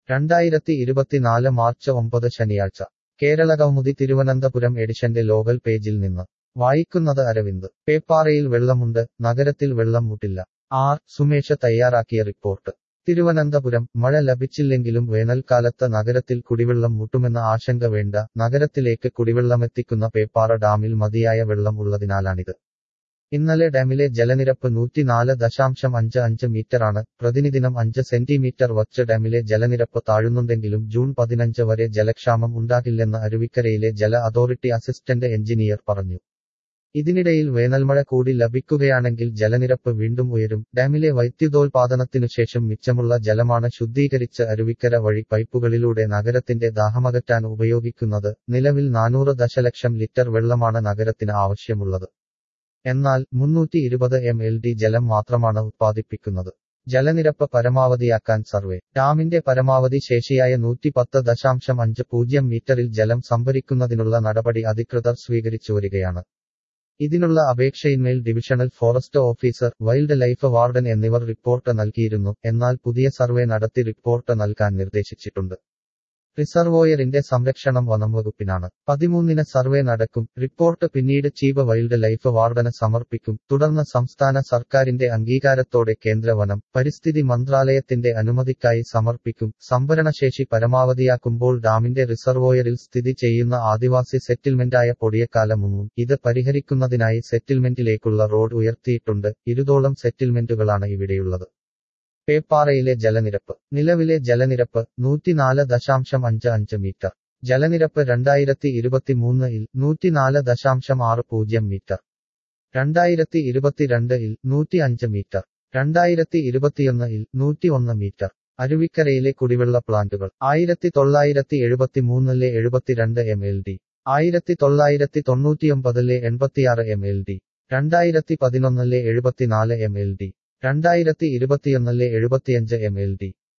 രണ്ടായിരത്തി ഇരുപത്തിനാല് മാർച്ച് ഒമ്പത് ശനിയാഴ്ച കേരള കൗമുദി തിരുവനന്തപുരം എഡിഷന്റെ ലോകൽ പേജിൽ നിന്ന് വായിക്കുന്നത് അരവിന്ദ് പേപ്പാറയിൽ വെള്ളമുണ്ട് നഗരത്തിൽ വെള്ളം മുട്ടില്ല ആർ സുമേഷ് തയ്യാറാക്കിയ റിപ്പോർട്ട് തിരുവനന്തപുരം മഴ ലഭിച്ചില്ലെങ്കിലും വേനൽക്കാലത്ത് നഗരത്തിൽ കുടിവെള്ളം മുട്ടുമെന്ന ആശങ്ക വേണ്ട നഗരത്തിലേക്ക് കുടിവെള്ളമെത്തിക്കുന്ന പേപ്പാറ ഡാമിൽ മതിയായ വെള്ളം ഉള്ളതിനാലാണിത് ഇന്നലെ ഡാമിലെ ജലനിരപ്പ് നൂറ്റിനാല് ദശാംശം അഞ്ച് അഞ്ച് മീറ്ററാണ് പ്രതിനിദിനം അഞ്ച് സെന്റിമീറ്റർ വച്ച് ഡാമിലെ ജലനിരപ്പ് താഴുന്നുണ്ടെങ്കിലും ജൂൺ പതിനഞ്ച് വരെ ജലക്ഷാമം ഉണ്ടാകില്ലെന്ന് അരുവിക്കരയിലെ ജല അതോറിറ്റി അസിസ്റ്റന്റ് എഞ്ചിനീയർ പറഞ്ഞു ഇതിനിടയിൽ വേനൽമഴ കൂടി ലഭിക്കുകയാണെങ്കിൽ ജലനിരപ്പ് വീണ്ടും ഉയരും ഡാമിലെ വൈദ്യുതോൽപാദനത്തിനു ശേഷം മിച്ചമുള്ള ജലമാണ് ശുദ്ധീകരിച്ച് അരുവിക്കര വഴി പൈപ്പുകളിലൂടെ നഗരത്തിന്റെ ദാഹമകറ്റാൻ ഉപയോഗിക്കുന്നത് നിലവിൽ നാനൂറ് ദശലക്ഷം ലിറ്റർ വെള്ളമാണ് നഗരത്തിന് ആവശ്യമുള്ളത് എന്നാൽ മുന്നൂറ്റി ഇരുപത് എം എൽ ഡി ജലം മാത്രമാണ് ഉത്പാദിപ്പിക്കുന്നത് ജലനിരപ്പ് പരമാവധിയാക്കാൻ സർവേ ഡാമിന്റെ പരമാവധി ശേഷിയായ നൂറ്റി പത്ത് ദശാംശം അഞ്ച് പൂജ്യം മീറ്ററിൽ ജലം സംഭരിക്കുന്നതിനുള്ള നടപടി അധികൃതർ സ്വീകരിച്ചു വരികയാണ് ഇതിനുള്ള അപേക്ഷയിന്മേൽ divisional forest officer wild life warden എന്നിവർ റിപ്പോർട്ട് നൽകിയിരുന്നു എന്നാൽ പുതിയ സർവേ നടത്തി റിപ്പോർട്ട് നൽകാൻ നിർദ്ദേശിച്ചിട്ടുണ്ട് റിസർവോയറിന്റെ സംരക്ഷണം വനം വകുപ്പിനാണ് പതിമൂന്നിന് സർവേ നടക്കും റിപ്പോർട്ട് പിന്നീട് ചീഫ് വൈൽഡ് ലൈഫ് വാർഡന് സമർപ്പിക്കും തുടർന്ന് സംസ്ഥാന സർക്കാരിന്റെ അംഗീകാരത്തോടെ കേന്ദ്ര വനം പരിസ്ഥിതി മന്ത്രാലയത്തിന്റെ അനുമതിക്കായി സമർപ്പിക്കും സംഭരണശേഷി പരമാവധിയാക്കുമ്പോൾ ഡാമിന്റെ റിസർവോയറിൽ സ്ഥിതി ചെയ്യുന്ന ആദിവാസി സെറ്റിൽമെന്റായ പൊടിയക്കാല മുങ്ങും ഇത് പരിഹരിക്കുന്നതിനായി സെറ്റിൽമെന്റിലേക്കുള്ള റോഡ് ഉയർത്തിയിട്ടുണ്ട് ഇരുതോളം സെറ്റിൽമെന്റുകളാണ് ഇവിടെയുള്ളത് പേപ്പാറയിലെ ജലനിരപ്പ് നിലവിലെ ജലനിരപ്പ് നൂറ്റിനാല് ദശാംശം അഞ്ച് അഞ്ച് മീറ്റർ ജലനിരപ്പ് രണ്ടായിരത്തി ഇരുപത്തിമൂന്നിൽ നൂറ്റിനാല് ദശാംശം ആറ് പൂജ്യം മീറ്റർ രണ്ടായിരത്തി ഇരുപത്തിരണ്ടിൽ നൂറ്റി അഞ്ച് മീറ്റർ രണ്ടായിരത്തി ഇരുപത്തിയൊന്നിൽ നൂറ്റി ഒന്ന് മീറ്റർ അരുവിക്കരയിലെ കുടിവെള്ള പ്ലാന്റുകൾ ആയിരത്തി തൊള്ളായിരത്തി എഴുപത്തിമൂന്നിലെ എഴുപത്തിരണ്ട് എം എൽ ഡി ആയിരത്തി തൊള്ളായിരത്തി തൊണ്ണൂറ്റിയൊമ്പതിലെ എൺപത്തിയാറ് എം എൽ ഡി രണ്ടായിരത്തി പതിനൊന്നിലെ എഴുപത്തിനാല് എം എൽ ഡി രണ്ടായിരത്തി ഇരുപത്തിയൊന്നിലെ എഴുപത്തിയഞ്ച് എം എൽ ഡി